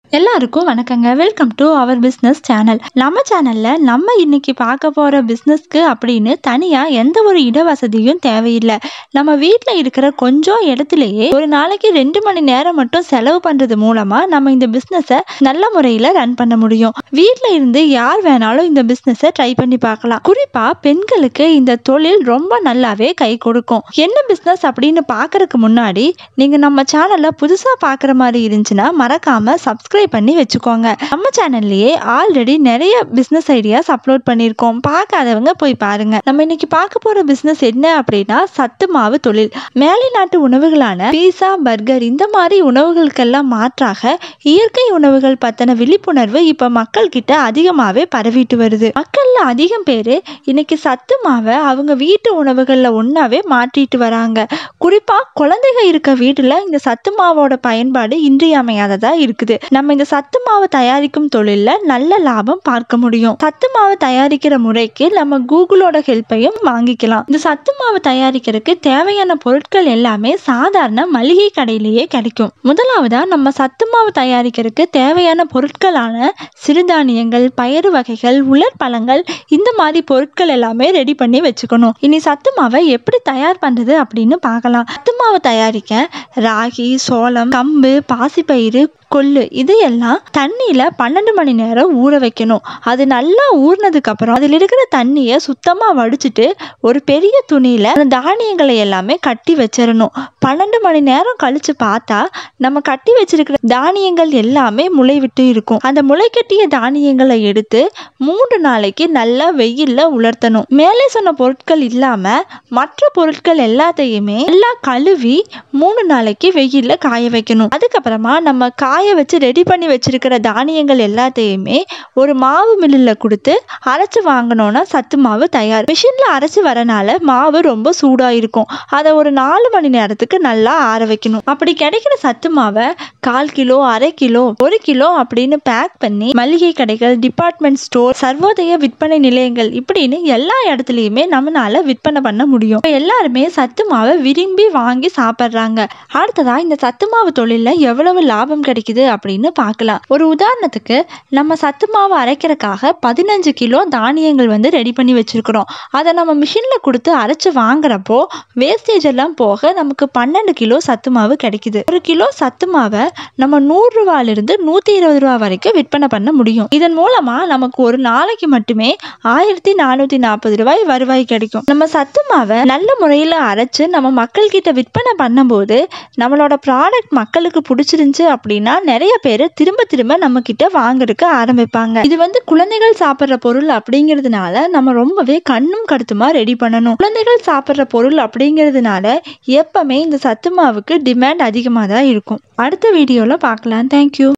எல்லாருக்கும் வணக்கங்க welcome to our business channel நம்ம சேனல்ல நம்ம இன்னைக்கு பார்க்க போற பிஸ்னஸ்க்கு அப்படின்னு தனியா எந்த ஒரு இட வசதியும் தேவையில்லை நம்ம வீட்டில் இருக்கிற கொஞ்சம் இடத்துலயே ஒரு நாளைக்கு ரெண்டு மணி நேரம் மட்டும் செலவு பண்றது மூலமா நம்ம இந்த பிஸ்னஸை நல்ல முறையில் ரன் பண்ண முடியும் வீட்டில் இருந்து யார் வேணாலும் இந்த பிஸ்னஸை ட்ரை பண்ணி பார்க்கலாம் குறிப்பா பெண்களுக்கு இந்த தொழில் ரொம்ப நல்லாவே கை கொடுக்கும் என்ன பிஸ்னஸ் அப்படின்னு பார்க்கறதுக்கு முன்னாடி நீங்க நம்ம சேனல்ல புதுசா பார்க்குற மாதிரி இருந்துச்சுன்னா மறக்காம சப்ஸ்கிரைப் பண்ணி வச்சுக்கோங்க நம்ம சேனல்லையே ஆல்ரெடி நிறைய பிஸ்னஸ் ஐடியாஸ் அப்லோட் பண்ணியிருக்கோம் பார்க்காதவங்க போய் பாருங்க நம்ம இன்னைக்கு பார்க்க போற பிஸ்னஸ் என்ன அப்படின்னா சத்து மாவு தொழில் மேலை நாட்டு உணவுகளான பீஸா பர்கர் இந்த மாதிரி உணவுகளுக்கெல்லாம் மாற்றாக இயற்கை உணவுகள் பத்தின விழிப்புணர்வு இப்ப மக்கள் கிட்ட அதிகமாவே பரவிட்டு வருது மக்கள்ல அதிகம் பேரு இன்னைக்கு சத்து மாவை அவங்க வீட்டு உணவுகள்ல ஒன்னாவே மாற்றிட்டு வராங்க குறிப்பா குழந்தைங்க இருக்க வீட்டுல இந்த சத்து மாவோட பயன்பாடு இன்றியமையாததா இருக்குது நம்ம இந்த சத்து மாவு தயாரிக்கும் தொழில்ல நல்ல லாபம் பார்க்க முடியும் சத்து மாவு தயாரிக்கிற முறைக்கு நம்ம கூகுளோட ஹெல்ப்பையும் வாங்கிக்கலாம் இந்த சத்து மாவு தயாரிக்கிறதுக்கு தேவையான பொருட்கள் எல்லாமே சாதாரண மளிகை கடையிலேயே கிடைக்கும் முதலாவதா நம்ம சத்து மாவு தயாரிக்கிறதுக்கு தேவையான பொருட்களான சிறுதானியங்கள் பயறு வகைகள் உலர் பழங்கள் இந்த மாதிரி பொருட்கள் எல்லாமே ரெடி பண்ணி வச்சுக்கணும் இனி சத்து மாவை எப்படி தயார் பண்றது அப்படின்னு பார்க்கலாம் சத்து மாவு தயாரிக்க ராகி சோளம் கம்பு பாசிப்பயிறு கொள்ளு இது எல்லாம் தண்ணியில பன்னெண்டு மணி நேரம் ஊற வைக்கணும் அது நல்லா ஊறினதுக்கு அப்புறம் அதில் இருக்கிற தண்ணியை சுத்தமா வடிச்சிட்டு ஒரு பெரிய துணியில அந்த தானியங்களை எல்லாமே கட்டி வச்சிடணும் பன்னெண்டு மணி நேரம் கழிச்சு பார்த்தா நம்ம கட்டி வச்சிருக்கிற தானியங்கள் எல்லாமே முளை விட்டு இருக்கும் அந்த முளை கட்டிய தானியங்களை எடுத்து மூன்று நாளைக்கு நல்லா வெயில்ல உலர்த்தணும் மேலே சொன்ன பொருட்கள் இல்லாம மற்ற பொருட்கள் எல்லாத்தையுமே நல்லா கழுவி மூணு நாளைக்கு வெயில்ல காய வைக்கணும் அதுக்கப்புறமா நம்ம காய வச்சு ரெடி பண்ணி வச்சிருக்கிற தானியங்கள் எல்லாத்தையுமே ஒரு மாவு மில்லில் கொடுத்து அரைச்சு வாங்கினோன்னா சத்து மாவு தயார் மிஷின்ல அரைச்சு வரனால மாவு ரொம்ப சூடா இருக்கும் அதை ஒரு நாலு மணி நேரத்துக்கு நல்லா ஆற வைக்கணும் அப்படி கிடைக்கிற சத்து மாவை கால் கிலோ அரை கிலோ ஒரு கிலோ அப்படின்னு பேக் பண்ணி மளிகை கடைகள் டிபார்ட்மெண்ட் ஸ்டோர் சர்வோதய விற்பனை நிலையங்கள் இப்படின்னு எல்லா இடத்துலையுமே நம்மளால விற்பனை பண்ண முடியும் இப்ப எல்லாருமே சத்து மாவை விரும்பி வாங்கி சாப்பிட்றாங்க அடுத்ததா இந்த சத்து மாவு தொழில்ல எவ்வளவு லாபம் கிடைக்குது அப்படின்னு பார்க்கலாம் ஒரு உதாரணத்துக்கு நம்ம சத்து மாவு அரைக்கிறதுக்காக பதினஞ்சு கிலோ தானியங்கள் வந்து ரெடி பண்ணி வச்சிருக்கிறோம் அதை நம்ம மிஷின்ல கொடுத்து அரைச்சு வாங்குறப்போ வேஸ்டேஜ் எல்லாம் போக நமக்கு பன்னெண்டு கிலோ சத்து மாவு கிடைக்குது ஒரு கிலோ சத்து மாவை நம்ம நூறு ரூபாயில இருந்து நூத்தி இருபது ரூபா வரைக்கும் விற்பனை பண்ண முடியும் இதன் மூலமா நமக்கு ஒரு நாளைக்கு மட்டுமே ஆயிரத்தி நானூத்தி நாற்பது ரூபாய் வருவாய் கிடைக்கும் நம்ம சத்து மாவை நல்ல முறையில் அரைச்சு நம்ம மக்கள் கிட்ட விற்பனை பண்ணும்போது நம்மளோட ப்ராடக்ட் மக்களுக்கு பிடிச்சிருந்துச்சு அப்படின்னா நிறைய பேர் திரும்ப திரும்ப நம்ம கிட்ட வாங்குறதுக்கு ஆரம்பிப்பாங்க இது வந்து குழந்தைகள் சாப்பிட்ற பொருள் அப்படிங்கிறதுனால நம்ம ரொம்பவே கண்ணும் கருத்துமா ரெடி பண்ணணும் குழந்தைகள் சாப்பிட்ற பொருள் அப்படிங்கிறதுனால எப்பவுமே இந்த சத்து மாவுக்கு டிமாண்ட் அதிகமாக தான் இருக்கும் அடுத்த வீடியோவில் பார்க்கலாம் தேங்க்யூ